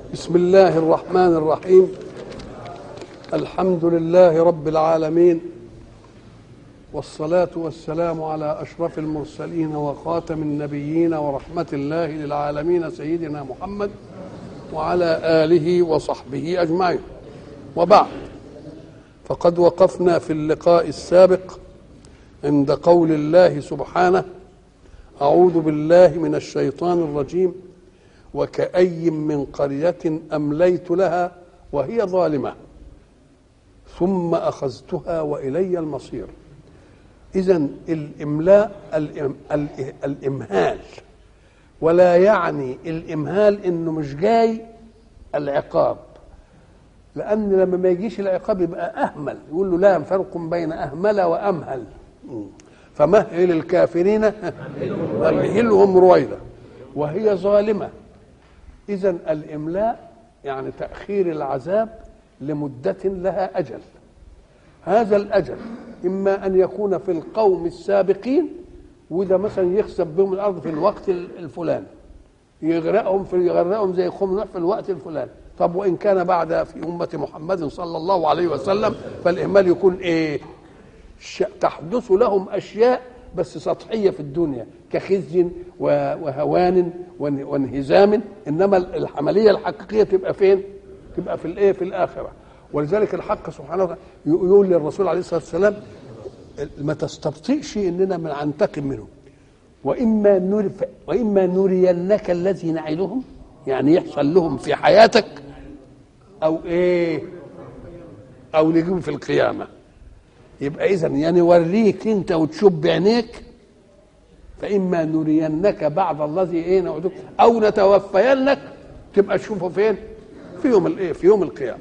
بسم الله الرحمن الرحيم الحمد لله رب العالمين والصلاة والسلام على أشرف المرسلين وخاتم النبيين ورحمة الله للعالمين سيدنا محمد وعلى آله وصحبه أجمعين وبعد فقد وقفنا في اللقاء السابق عند قول الله سبحانه أعوذ بالله من الشيطان الرجيم وكأي من قرية أمليت لها وهي ظالمة ثم أخذتها وإلي المصير إذا الإملاء الإم الإمهال ولا يعني الإمهال إنه مش جاي العقاب لأن لما ما يجيش العقاب يبقى أهمل يقول له لا فرق بين أهمل وأمهل فمهل الكافرين أمهلهم رويدا وهي ظالمة إذا الإملاء يعني تأخير العذاب لمدة لها أجل هذا الأجل إما أن يكون في القوم السابقين وده مثلا يخسف بهم الأرض في الوقت الفلاني يغرقهم في يغرقهم زي قوم نوح في الوقت الفلاني طب وإن كان بعد في أمة محمد صلى الله عليه وسلم فالإهمال يكون إيه تحدث لهم أشياء بس سطحية في الدنيا كخزي وهوان وانهزام إنما العملية الحقيقية تبقى فين تبقى في الإيه في الآخرة ولذلك الحق سبحانه وتعالى يقول للرسول عليه الصلاة والسلام ما تستبطئش إننا من ننتقم منهم وإما نور وإما نرينك الذي نعدهم يعني يحصل لهم في حياتك أو إيه أو نجيب في القيامة يبقى إذا يعني نوريك أنت وتشوف بعينيك فإما نرينك بعض الذي إيه نعدك أو نتوفينك تبقى تشوفه فين؟ في يوم الإيه؟ في يوم القيامة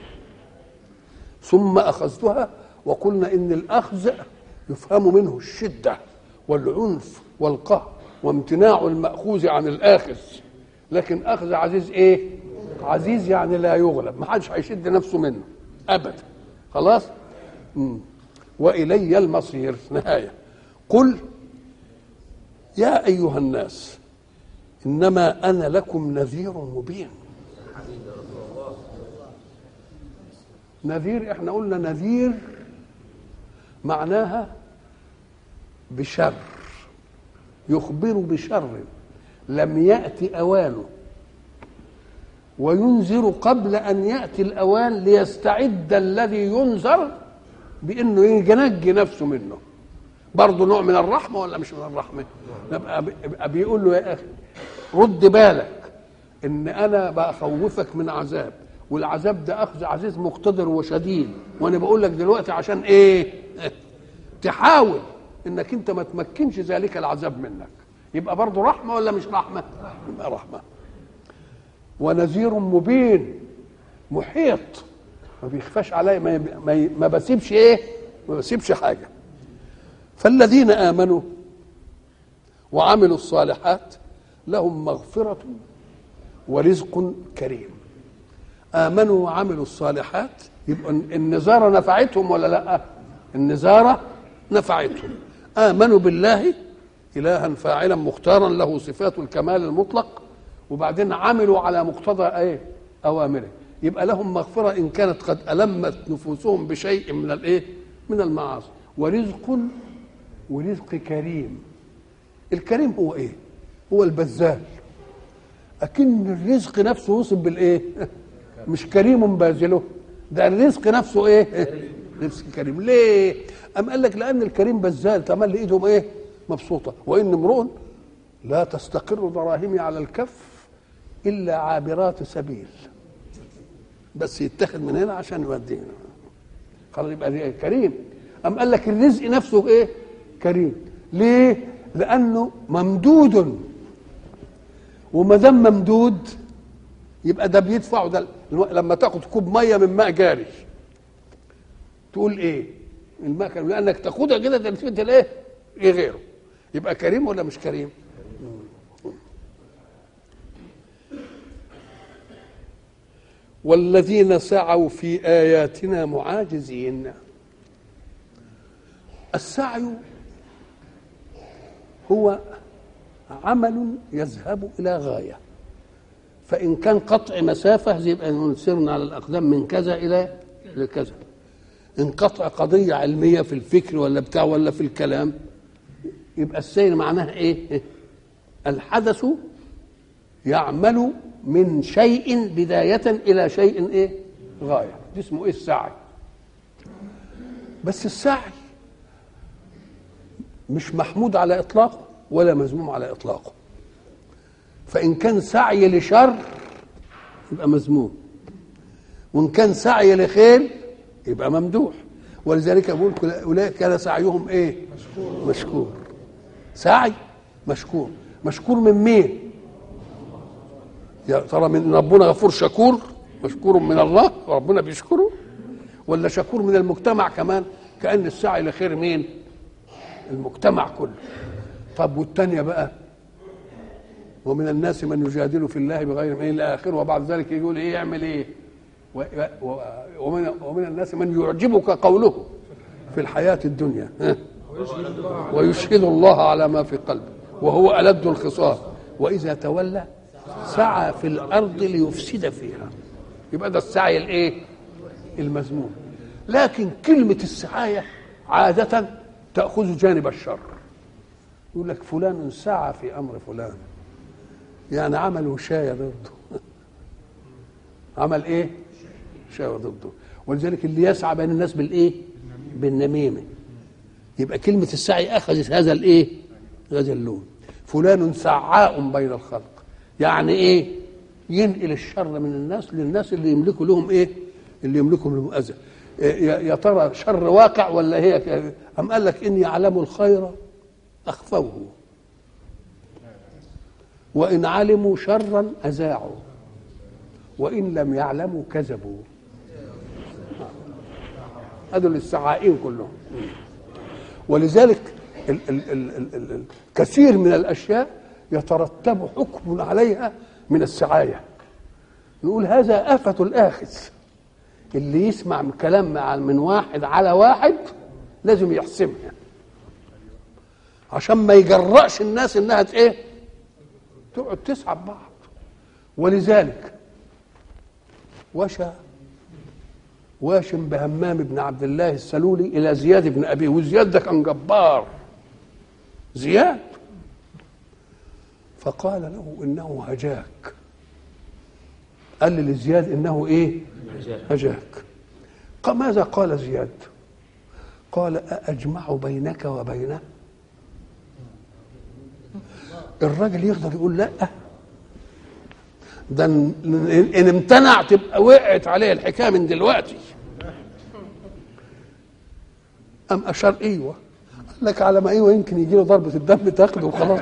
ثم أخذتها وقلنا إن الأخذ يفهم منه الشدة والعنف والقهر وامتناع المأخوذ عن الآخذ لكن أخذ عزيز إيه؟ عزيز يعني لا يغلب ما حدش هيشد نفسه منه أبدا خلاص؟ مم. وإلي المصير نهاية قل يا أيها الناس إنما أنا لكم نذير مبين نذير احنا قلنا نذير معناها بشر يخبر بشر لم يأتي أوانه وينذر قبل أن يأتي الأوان ليستعد الذي ينذر بانه ينجي نفسه منه برضه نوع من الرحمه ولا مش من الرحمه يبقى بيقول له يا اخي رد بالك ان انا بخوفك من عذاب والعذاب ده اخذ عزيز مقتدر وشديد وانا بقول لك دلوقتي عشان ايه تحاول انك انت ما تمكنش ذلك العذاب منك يبقى برضه رحمه ولا مش رحمه يبقى رحمه ونذير مبين محيط ما بيخفاش عليا ما, ما, ما بسيبش ايه ما بسيبش حاجه فالذين امنوا وعملوا الصالحات لهم مغفره ورزق كريم امنوا وعملوا الصالحات يبقى النزاره نفعتهم ولا لا النزاره نفعتهم امنوا بالله الها فاعلا مختارا له صفات الكمال المطلق وبعدين عملوا على مقتضى ايه اوامره يبقى لهم مغفرة إن كانت قد ألمت نفوسهم بشيء من الإيه؟ من المعاصي ورزق ورزق كريم الكريم هو إيه؟ هو البذال أكن الرزق نفسه وصف بالإيه؟ مش كريم باذله ده الرزق نفسه إيه؟ رزق كريم ليه؟ أم قال لك لأن الكريم بذال تملي إيدهم إيه؟ مبسوطة وإن امرؤ لا تستقر دراهمي على الكف إلا عابرات سبيل بس يتخذ من هنا عشان يوديه هنا خلاص يبقى كريم أم قال لك الرزق نفسه ايه كريم ليه لانه ممدود وما دام ممدود يبقى ده بيدفعه ده لما تاخد كوب ميه من ماء جاري تقول ايه الماء كريم لانك تاخدها كده تلفت الايه ايه غيره يبقى كريم ولا مش كريم والذين سعوا في اياتنا معاجزين السعي هو عمل يذهب الى غايه فإن كان قطع مسافة يبقى نسيرنا على الأقدام من كذا إلى لكذا إن قطع قضية علمية في الفكر ولا بتاع ولا في الكلام يبقى السير معناه إيه؟ الحدث يعمل من شيء بداية إلى شيء إيه؟ غاية دي اسمه إيه السعي بس السعي مش محمود على إطلاقه ولا مذموم على إطلاقه فإن كان سعي لشر يبقى مذموم وإن كان سعي لخير يبقى ممدوح ولذلك بقول أولئك كان سعيهم إيه؟ مشكور مشكور سعي مشكور مشكور من مين؟ يا ترى من ربنا غفور شكور مشكور من الله وربنا بيشكره ولا شكور من المجتمع كمان كأن السعي لخير مين؟ المجتمع كله طب والتانية بقى ومن الناس من يجادل في الله بغير ما الى اخره وبعد ذلك يقول ايه يعمل ايه و و ومن, ومن الناس من يعجبك قوله في الحياة الدنيا ها؟ ويشهد الله على ما في قلبه وهو ألد الخصام وإذا تولى سعى في الأرض ليفسد فيها يبقى ده السعي الإيه المذموم لكن كلمة السعاية عادة تأخذ جانب الشر يقول لك فلان سعى في أمر فلان يعني عمل وشاية ضده عمل ايه شاية ضده ولذلك اللي يسعى بين الناس بالايه بالنميمة يبقى كلمة السعي أخذت هذا الايه هذا اللون فلان سعاء بين الخلق يعني ايه ينقل الشر من الناس للناس اللي يملكوا لهم ايه اللي يملكوا لهم اذى يا ترى شر واقع ولا هي أم قال لك إني أعلم الخير أخفوه وإن علموا شرا أذاعوا وإن لم يعلموا كذبوا هذول السعائين كلهم ولذلك ال ال ال ال ال كثير من الأشياء يترتب حكم عليها من السعاية نقول هذا آفة الآخذ اللي يسمع كلام من واحد على واحد لازم يحسمها عشان ما يجرأش الناس انها ايه تقعد تسعب بعض ولذلك وشى واشم بهمام بن عبد الله السلولي الى زياد بن ابيه وزياد ده كان جبار زياد فقال له انه هجاك قال لزياد انه ايه هجاك ماذا قال زياد قال أأجمع بينك وبينه الراجل يقدر يقول لا ده ان امتنع تبقى وقعت عليه الحكايه من دلوقتي ام اشار ايوه قال لك على ما ايوه يمكن يجي له ضربه الدم تاخده وخلاص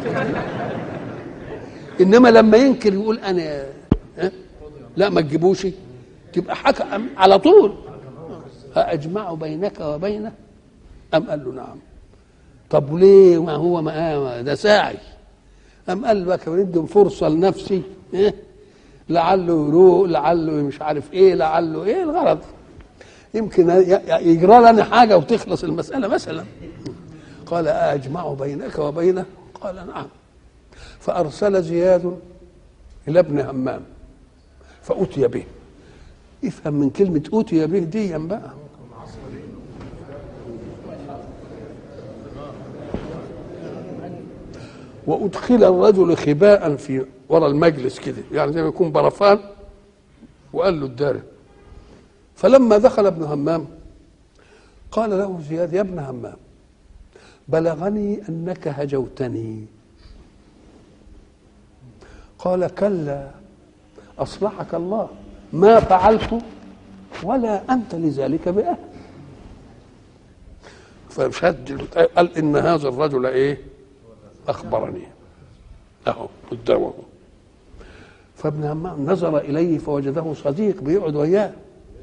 انما لما ينكر يقول انا ها؟ لا ما تجيبوش تبقى حكى على طول أأجمع بينك وبينه أم قال له نعم طب ليه ما هو ما ده ساعي أم قال له ندي فرصة لنفسي إيه؟ لعله يروق لعله مش عارف ايه لعله ايه الغرض يمكن يجرى لنا حاجة وتخلص المسألة مثلا قال أجمع بينك وبينه قال نعم فأرسل زياد إلى ابن همام فأتي به افهم من كلمة أوتي به دي بقى وأدخل الرجل خباء في ورا المجلس كده يعني زي ما يكون برفان وقال له الدار فلما دخل ابن همام قال له زياد يا ابن همام بلغني أنك هجوتني قال كلا أصلحك الله ما فعلت ولا أنت لذلك بأهل فشد قال إن هذا الرجل إيه أخبرني أهو قدامه فابن همام نظر إليه فوجده صديق بيقعد وياه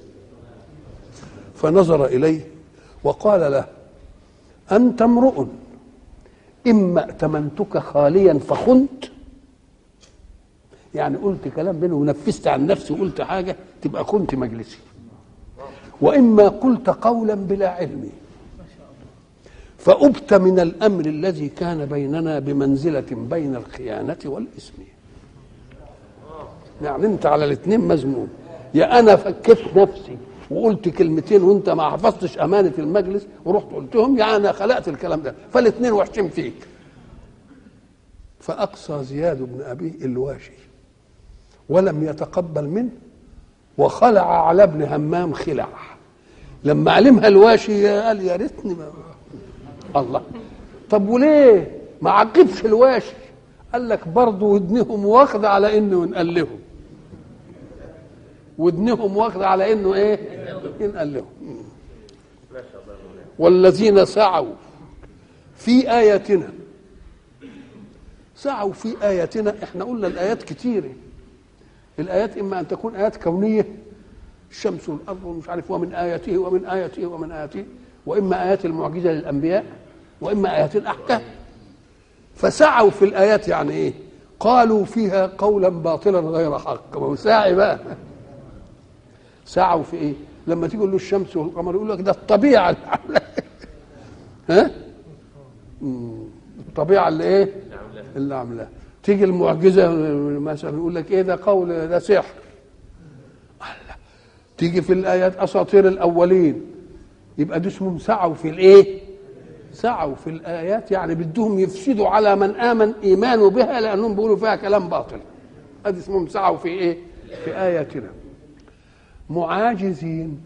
فنظر إليه وقال له أنت امرؤ إما ائتمنتك خاليا فخنت يعني قلت كلام بينه ونفذت عن نفسي وقلت حاجة تبقى كنت مجلسي وإما قلت قولا بلا علم فأبت من الأمر الذي كان بيننا بمنزلة بين الخيانة والإثم يعني انت على الاثنين مذموم يا انا فكيت نفسي وقلت كلمتين وانت ما حفظتش امانه المجلس ورحت قلتهم يا انا خلقت الكلام ده فالاثنين وحشين فيك فاقصى زياد بن ابي الواشي ولم يتقبل منه وخلع على ابن همام خلع لما علمها الواشي قال يا ريتني ما الله طب وليه ما عقبش الواشي قال لك برضه ودنهم واخده على انه ينقل لهم ودنهم واخده على انه ايه ينقل لهم والذين سعوا في اياتنا سعوا في اياتنا احنا قلنا الايات كتيره الايات اما ان تكون ايات كونيه الشمس والارض ومش عارف ومن اياته ومن اياته ومن اياته واما ايات المعجزه للانبياء واما ايات الاحكام فسعوا في الايات يعني ايه قالوا فيها قولا باطلا غير حق ما هو ساعي بقى سعوا في ايه لما تيجي له الشمس والقمر يقول لك ده الطبيعه اللي عامله ها الطبيعه اللي ايه اللي عاملاها تيجي المعجزه مثلا يقول لك ايه ده قول ده سحر تيجي في الايات اساطير الاولين يبقى دي اسمهم سعوا في الايه سعوا في الايات يعني بدهم يفسدوا على من امن ايمانه بها لانهم بيقولوا فيها كلام باطل ادي اسمهم سعوا في ايه في اياتنا معاجزين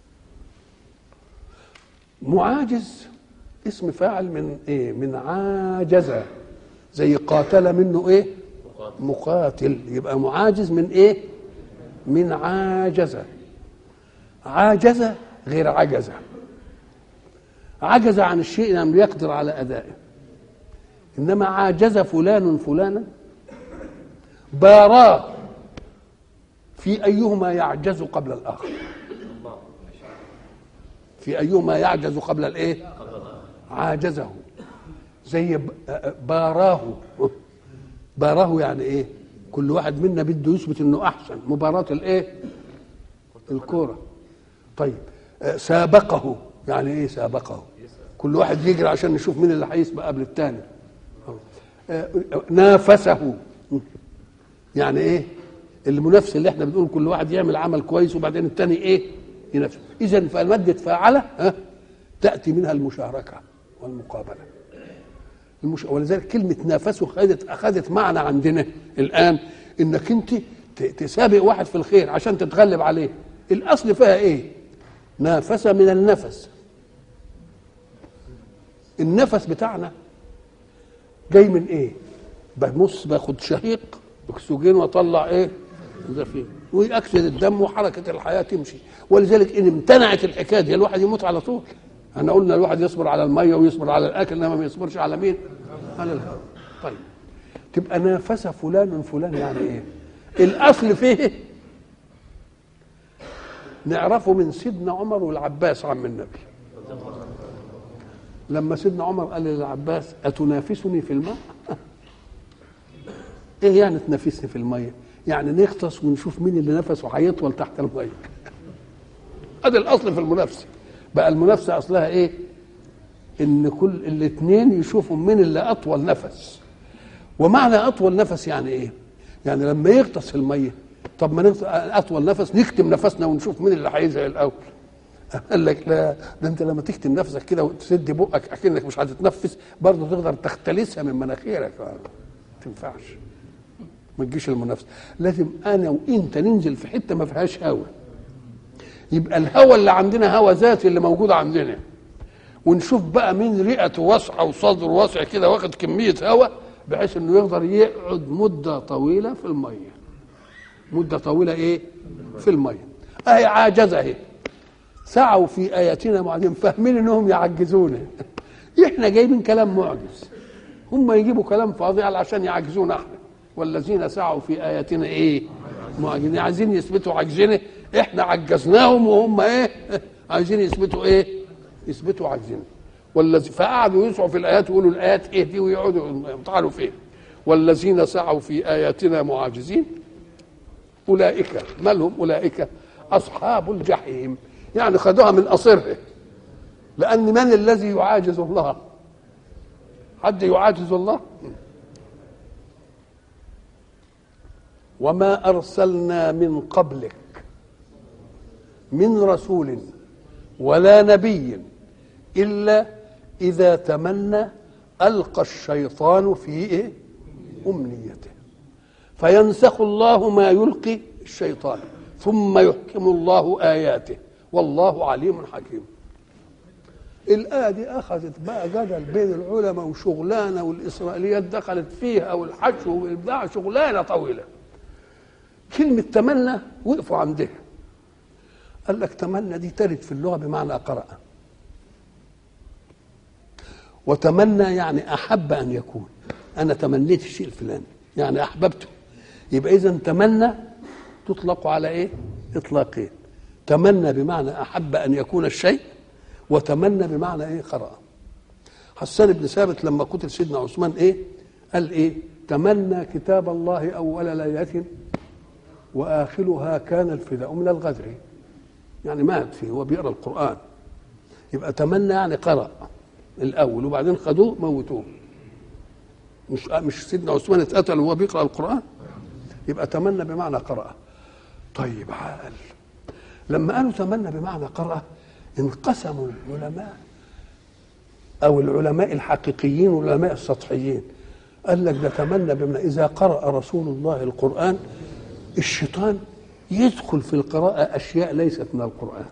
معاجز اسم فاعل من ايه من عاجز زي قاتل منه ايه مقاتل يبقى معاجز من ايه من عاجز عاجز غير عجز عجز عن الشيء لم يقدر على ادائه انما عاجز فلان فلانا باراه في ايهما يعجز قبل الاخر في ايهما يعجز قبل الايه عاجزه زي باراه باراه يعني ايه كل واحد منا بده يثبت انه احسن مباراه الايه الكوره طيب سابقه يعني ايه سابقه كل واحد يجري عشان نشوف مين اللي هيسبق قبل الثاني نافسه يعني ايه المنافسه اللي احنا بنقول كل واحد يعمل عمل كويس وبعدين الثاني ايه ينافسه اذا فماده فاعله ها تاتي منها المشاركه والمقابله المش... ولذلك كلمه نافسه خدت اخذت معنى عندنا الان انك انت تسابق واحد في الخير عشان تتغلب عليه الاصل فيها ايه نافس من النفس النفس بتاعنا جاي من ايه ببص باخد شهيق اكسجين واطلع ايه زفير ويأكسد الدم وحركة الحياة تمشي ولذلك إن امتنعت الحكاية دي الواحد يموت على طول احنا قلنا الواحد يصبر على المية ويصبر على الأكل إنما ما يصبرش على مين؟ على الهواء طيب تبقى نافس فلان فلان يعني إيه؟ الأصل فيه نعرفه من سيدنا عمر والعباس عم النبي لما سيدنا عمر قال للعباس أتنافسني في الماء ايه يعني تنافسني في المية يعني نغطس ونشوف مين اللي نفسه هيطول تحت المية هذا الاصل في المنافسة بقى المنافسة اصلها ايه ان كل الاثنين يشوفوا مين اللي اطول نفس ومعنى اطول نفس يعني ايه يعني لما يغطس في الميه طب ما نغطس اطول نفس نكتم نفسنا ونشوف مين اللي هيزهق الاول قال لك لا ده انت لما تكتم نفسك كده وتسد بقك اكنك مش هتتنفس برضه تقدر تختلسها من مناخيرك ما تنفعش ما تجيش المنافسه لازم انا وانت ننزل في حته ما فيهاش هواء يبقى الهواء اللي عندنا هواء ذاتي اللي موجود عندنا ونشوف بقى مين رئته واسعه وصدره واسع كده واخد كميه هواء بحيث انه يقدر يقعد مده طويله في الميه مده طويله ايه في الميه اهي عاجزه اهي سعوا في اياتنا معجزين فاهمين انهم يعجزونا احنا جايبين كلام معجز هم يجيبوا كلام فاضي عشان يعجزونا احنا والذين سعوا في اياتنا ايه معجزين عايزين يثبتوا عجزنا احنا عجزناهم وهم ايه عايزين يثبتوا ايه يثبتوا عجزنا والذي فقعدوا يسعوا في الايات ويقولوا الايات ايه دي ويقعدوا يطعنوا فين والذين سعوا في اياتنا معاجزين اولئك ما لهم اولئك اصحاب الجحيم يعني خدوها من قصرها لان من الذي يعاجز الله حد يعاجز الله وما ارسلنا من قبلك من رسول ولا نبي الا اذا تمنى القى الشيطان في إيه؟ امنيته فينسخ الله ما يلقي الشيطان ثم يحكم الله اياته والله عليم حكيم الآية دي أخذت بقى جدل بين العلماء وشغلانة والإسرائيليات دخلت فيها والحشو والإبداع شغلانة طويلة كلمة تمنى وقفوا عندها قال لك تمنى دي ترد في اللغة بمعنى قرأ وتمنى يعني أحب أن يكون أنا تمنيت الشيء الفلاني يعني أحببته يبقى إذا تمنى تطلق على إيه؟ إطلاقين تمنى بمعنى أحب أن يكون الشيء وتمنى بمعنى ايه قرأ حسان بن ثابت لما قتل سيدنا عثمان ايه قال ايه تمنى كتاب الله اول ليله واخرها كان الفداء من الغدر يعني مات فيه هو بيقرا القران يبقى تمنى يعني قرأ الاول وبعدين خدوه موتوه مش مش سيدنا عثمان اتقتل وهو بيقرا القران يبقى تمنى بمعنى قرأ طيب عال لما قالوا تمنى بمعنى قرأ انقسموا العلماء او العلماء الحقيقيين والعلماء السطحيين قال لك ده تمنى بمعنى اذا قرأ رسول الله القرآن الشيطان يدخل في القراءة أشياء ليست من القرآن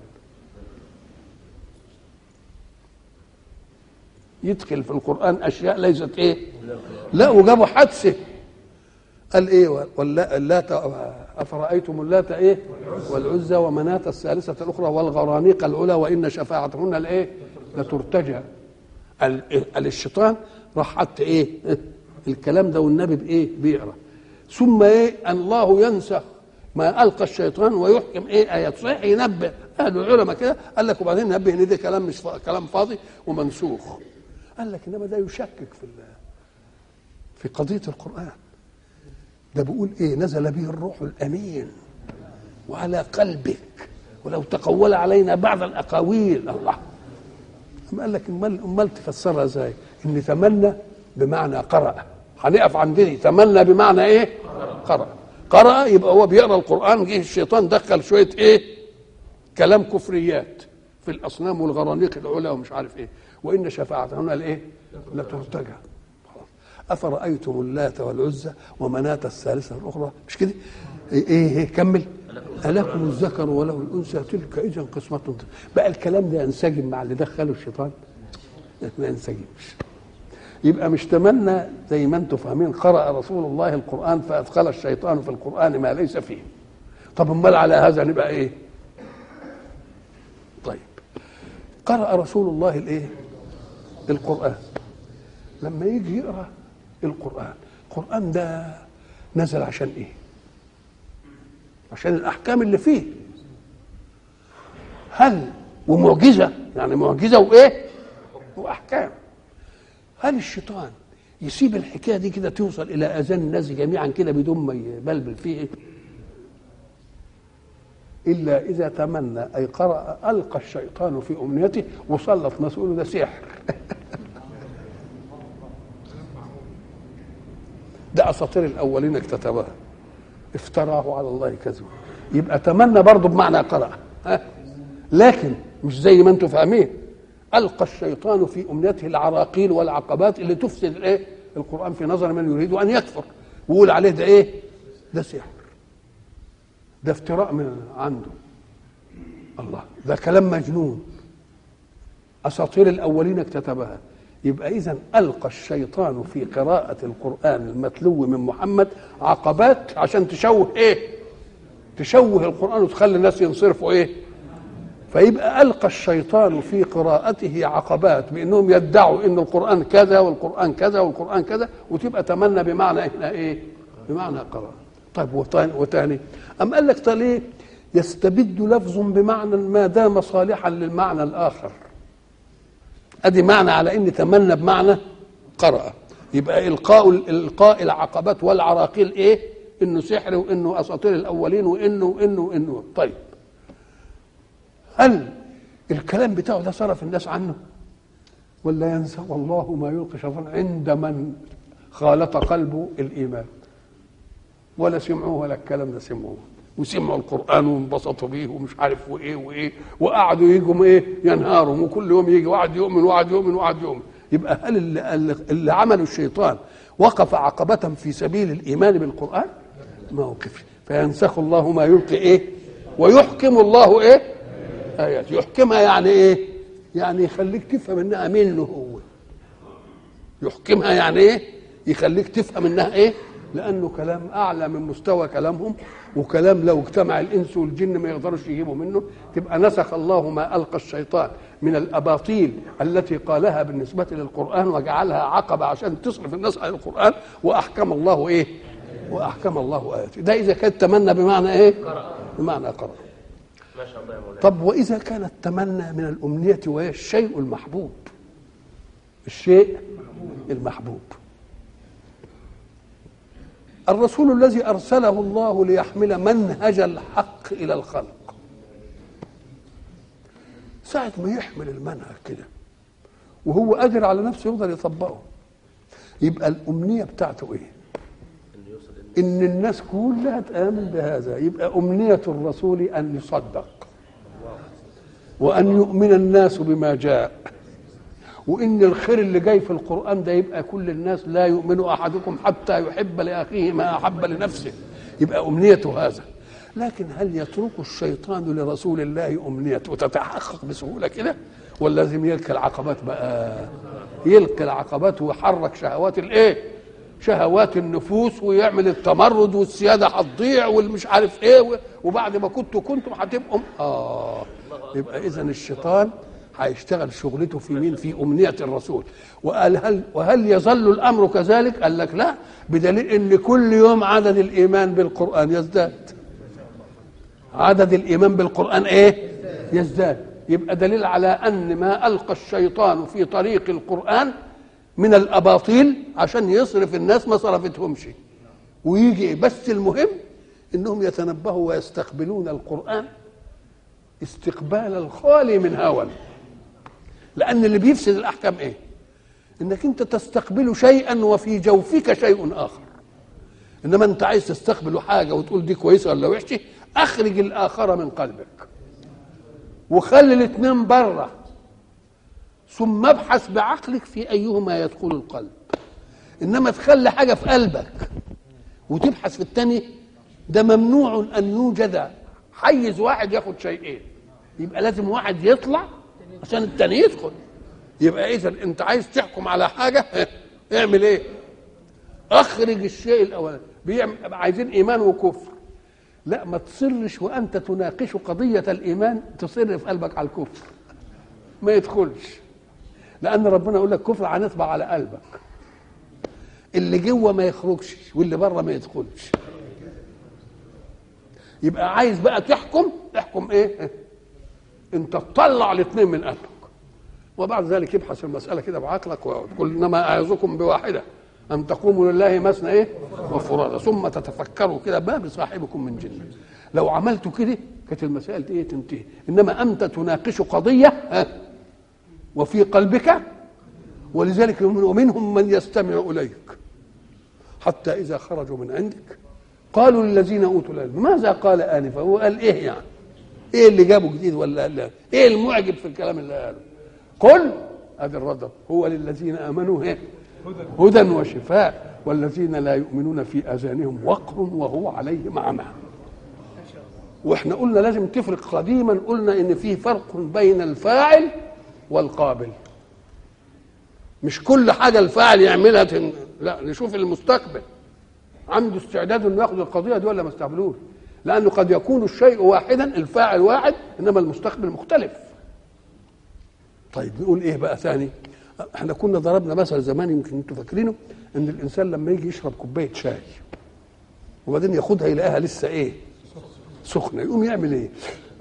يدخل في القرآن أشياء ليست إيه لا وجابوا حادثة قال ايه ولا اللات افرايتم اللات ايه والعزى ومناه الثالثه الاخرى والغرانيق العلى وان شفاعتهن الايه لترتجى قال الشيطان راح حط ايه الكلام ده والنبي بايه بيقرا ثم ايه الله ينسخ ما القى الشيطان ويحكم ايه ايات صحيح ينبه اهل العلماء كده قال لك وبعدين نبه ان ده كلام مش كلام فاضي ومنسوخ قال لك انما ده يشكك في في قضيه القران ده بيقول ايه نزل به الروح الامين وعلى قلبك ولو تقول علينا بعض الاقاويل الله أم قال لك امال امال تفسرها ازاي ان تمنى بمعنى قرأ هنقف عند دي تمنى بمعنى ايه قرأ قرأ يبقى هو بيقرا القرآن جه الشيطان دخل شوية ايه كلام كفريات في الأصنام والغرانيق العلا ومش عارف ايه وإن شفاعتهن الايه لترتجى أفرأيتم اللات والعزى ومناة الثالثة الأخرى مش كده إيه, إيه كمل ألكم الذكر وله الأنثى تلك إذا قسمة بقى الكلام ده ينسجم مع اللي دخله الشيطان ما ينسجمش يبقى مش تمنى زي ما انتم فاهمين قرأ رسول الله القرآن فأدخل الشيطان في القرآن ما ليس فيه طب امال على هذا نبقى ايه طيب قرأ رسول الله الايه القرآن لما يجي يقرأ القرآن القرآن ده نزل عشان ايه عشان الأحكام اللي فيه هل ومعجزة يعني معجزة وإيه وأحكام هل الشيطان يسيب الحكاية دي كده توصل إلى أذان الناس جميعا كده بدون ما يبلبل فيه إيه؟ إلا إذا تمنى أي قرأ ألقى الشيطان في أمنيته وسلط ناس يقولوا ده سحر ده اساطير الاولين اكتتبها افتراه على الله كذبا يبقى تمنى برضه بمعنى قرأ ها لكن مش زي ما انتم فاهمين القى الشيطان في امنيته العراقيل والعقبات اللي تفسد الايه القران في نظر من يريد ان يكفر ويقول عليه ده ايه ده سحر ده افتراء من عنده الله ده كلام مجنون اساطير الاولين اكتتبها يبقى اذا القى الشيطان في قراءه القران المتلو من محمد عقبات عشان تشوه ايه تشوه القران وتخلي الناس ينصرفوا ايه فيبقى القى الشيطان في قراءته عقبات بانهم يدعوا ان القران كذا والقران كذا والقران كذا وتبقى تمنى بمعنى هنا ايه بمعنى قراءه طيب وتاني, وتاني ام قال لك ليه يستبد لفظ بمعنى ما دام صالحا للمعنى الاخر ادي معنى على ان تمنى بمعنى قرأ يبقى القاء القاء العقبات والعراقيل ايه انه سحر وانه اساطير الاولين وانه وانه وانه طيب هل الكلام بتاعه ده صرف الناس عنه ولا ينسى والله ما يلقي شيطان عند من خالط قلبه الايمان ولا سمعوه ولا الكلام ده سمعوه وسمعوا القران وانبسطوا بيه ومش عارف وايه وايه وقعدوا يجوا ايه ينهاروا وكل يوم يجي واحد يؤمن واحد يؤمن واحد يؤمن يبقى هل اللي, اللي عمله الشيطان وقف عقبة في سبيل الإيمان بالقرآن ما وقفش فينسخ الله ما يلقي إيه ويحكم الله إيه آيات يحكمها يعني إيه يعني يخليك تفهم إنها منه هو يحكمها يعني إيه يخليك تفهم إنها إيه لأنه كلام أعلى من مستوى كلامهم وكلام لو اجتمع الإنس والجن ما يقدرش يجيبوا منه تبقى نسخ الله ما ألقى الشيطان من الأباطيل التي قالها بالنسبة للقرآن وجعلها عقبة عشان تصرف الناس عن القرآن وأحكم الله إيه وأحكم الله آياته ده إذا كان تمنى بمعنى إيه بمعنى قرأ ما شاء الله يا مولانا طب وإذا كان التمنى من الأمنية وهي الشيء المحبوب الشيء المحبوب الرسول الذي أرسله الله ليحمل منهج الحق إلى الخلق ساعة ما يحمل المنهج كده وهو قادر على نفسه يقدر يطبقه يبقى الأمنية بتاعته إيه؟ انه يوصل إن- إن الناس كلها تآمن بهذا يبقى أمنية الرسول أن يصدق وأن يؤمن الناس بما جاء وإن الخير اللي جاي في القرآن ده يبقى كل الناس لا يؤمن أحدكم حتى يحب لأخيه ما أحب لنفسه يبقى أمنيته هذا لكن هل يترك الشيطان لرسول الله أمنيته تتحقق بسهولة كده ولا لازم يلقي العقبات بقى يلقي العقبات ويحرك شهوات الايه شهوات النفوس ويعمل التمرد والسياده هتضيع والمش عارف ايه و- وبعد ما كنتوا كنتم هتبقوا اه يبقى اذا الشيطان هيشتغل شغلته في مين في امنيه الرسول وقال هل وهل يظل الامر كذلك قال لك لا بدليل ان كل يوم عدد الايمان بالقران يزداد عدد الايمان بالقران ايه يزداد يبقى دليل على ان ما القى الشيطان في طريق القران من الاباطيل عشان يصرف الناس ما صرفتهمش ويجي إيه؟ بس المهم انهم يتنبهوا ويستقبلون القران استقبال الخالي من هوى لان اللي بيفسد الاحكام ايه انك انت تستقبل شيئا وفي جوفك شيء اخر انما انت عايز تستقبل حاجه وتقول دي كويسه ولا وحشه اخرج الاخر من قلبك وخلي الاثنين بره ثم ابحث بعقلك في ايهما يدخل القلب انما تخلي حاجه في قلبك وتبحث في الثاني ده ممنوع ان يوجد حيز واحد ياخد شيئين يبقى لازم واحد يطلع عشان الثاني يدخل يبقى اذا انت عايز تحكم على حاجه اعمل ايه اخرج الشيء الاولاني بيعمل عايزين ايمان وكفر لا ما تصرش وانت تناقش قضيه الايمان تصر في قلبك على الكفر ما يدخلش لان ربنا يقول لك كفر هنطبع على قلبك اللي جوه ما يخرجش واللي بره ما يدخلش يبقى عايز بقى تحكم احكم ايه انت تطلع الاثنين من قلبك وبعد ذلك يبحث المسألة كده بعقلك وتقول إنما أعظكم بواحدة أن تقوموا لله مثنى إيه؟ وفرادى ثم تتفكروا كده ما بصاحبكم من جنة لو عملتوا كده كانت المسائل دي إيه تنتهي إنما أنت تناقش قضية ها وفي قلبك ولذلك ومنهم من يستمع إليك حتى إذا خرجوا من عندك قالوا للذين أوتوا العلم ماذا قال آنفا هو قال إيه يعني إيه اللي جابه جديد ولا لا إيه المعجب في الكلام اللي قاله قل ادي الرد هو للذين امنوا ايه هدى وشفاء والذين لا يؤمنون في اذانهم وقر وهو عليهم عمى واحنا قلنا لازم تفرق قديما قلنا ان في فرق بين الفاعل والقابل مش كل حاجه الفاعل يعملها تن... لا نشوف المستقبل عنده استعداد انه ياخذ القضيه دي ولا ما استقبلوش لانه قد يكون الشيء واحدا الفاعل واحد انما المستقبل مختلف طيب نقول ايه بقى ثاني احنا كنا ضربنا مثل زمان يمكن انتوا فاكرينه ان الانسان لما يجي يشرب كوبايه شاي وبعدين ياخدها يلاقيها لسه ايه سخنه يقوم يعمل ايه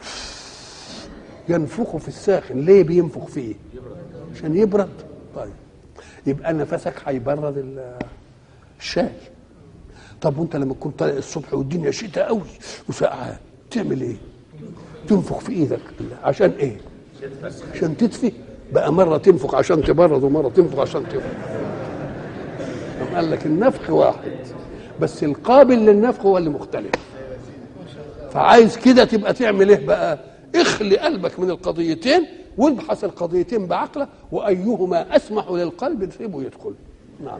ينفخه في الساخن ليه بينفخ فيه عشان يبرد طيب يبقى نفسك هيبرد ال- الشاي طب وانت لما تكون طالع الصبح والدنيا شتاء قوي وسقعان تعمل ايه تنفخ في ايدك عشان ايه عشان تدفي بقى مرة تنفخ عشان تبرد ومرة تنفخ عشان تبرد قام قال لك النفخ واحد بس القابل للنفخ هو اللي مختلف فعايز كده تبقى تعمل ايه بقى اخلي قلبك من القضيتين وابحث القضيتين بعقله وايهما اسمح للقلب سيبه يدخل نعم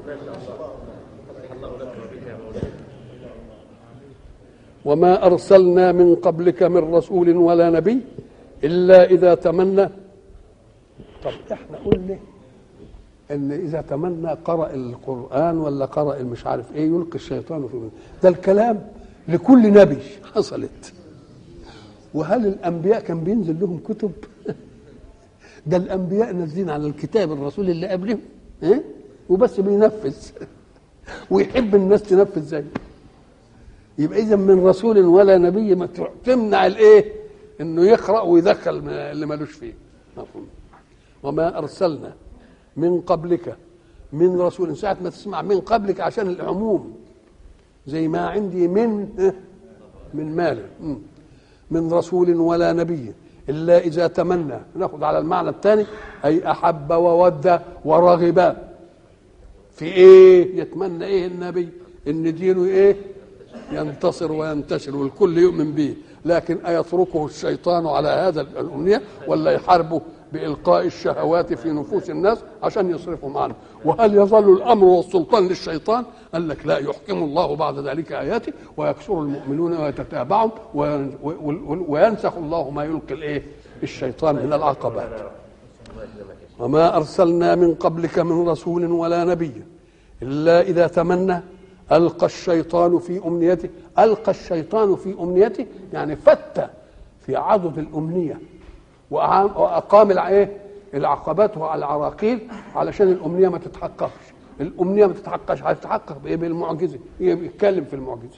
وما ارسلنا من قبلك من رسول ولا نبي الا اذا تمنى طب احنا قلنا ان اذا تمنى قرأ القرآن ولا قرأ المش عارف ايه يلقي الشيطان في ده الكلام لكل نبي حصلت وهل الانبياء كان بينزل لهم كتب ده الانبياء نازلين على الكتاب الرسول اللي قبلهم إيه؟ وبس بينفذ ويحب الناس تنفذ زيه يبقى اذا من رسول ولا نبي ما تمنع الايه انه يقرا ويدخل اللي ملوش فيه مفهوم وما ارسلنا من قبلك من رسول ساعة ما تسمع من قبلك عشان العموم زي ما عندي من من مال من رسول ولا نبي إلا إذا تمنى ناخذ على المعنى الثاني أي أحب وود ورغب في إيه يتمنى إيه النبي إن دينه إيه ينتصر وينتشر والكل يؤمن به لكن أيتركه الشيطان على هذا الأمنية ولا يحاربه بإلقاء الشهوات في نفوس الناس عشان يصرفهم عنه وهل يظل الأمر والسلطان للشيطان قال لك لا يحكم الله بعد ذلك آياته ويكسر المؤمنون ويتتابعهم وينسخ الله ما يلقي الإيه الشيطان من العقبات وما أرسلنا من قبلك من رسول ولا نبي إلا إذا تمنى ألقى الشيطان في أمنيته ألقى الشيطان في أمنيته يعني فت في عضد الأمنية واقام الايه العقبات والعراقيل علشان الامنيه ما تتحققش الامنيه ما تتحققش هتتحقق بايه بالمعجزه هي بيتكلم في المعجزه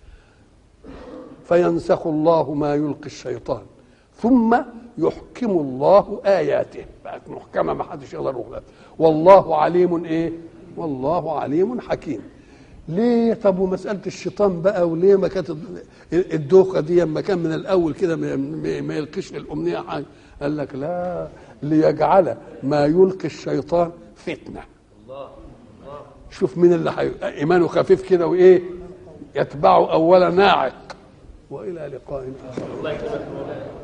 فينسخ الله ما يلقي الشيطان ثم يحكم الله اياته بقت محكمه ما حدش يقدر يغلب والله عليم ايه والله عليم حكيم ليه طب ومساله الشيطان بقى وليه ما كانت الدوخه دي لما كان من الاول كده ما يلقيش الامنيه حاجه قال لك لا ليجعل ما يلقي الشيطان فتنه شوف مين اللي حي... ايمانه خفيف كده وايه يتبعه اولا ناعق والى لقاء اخر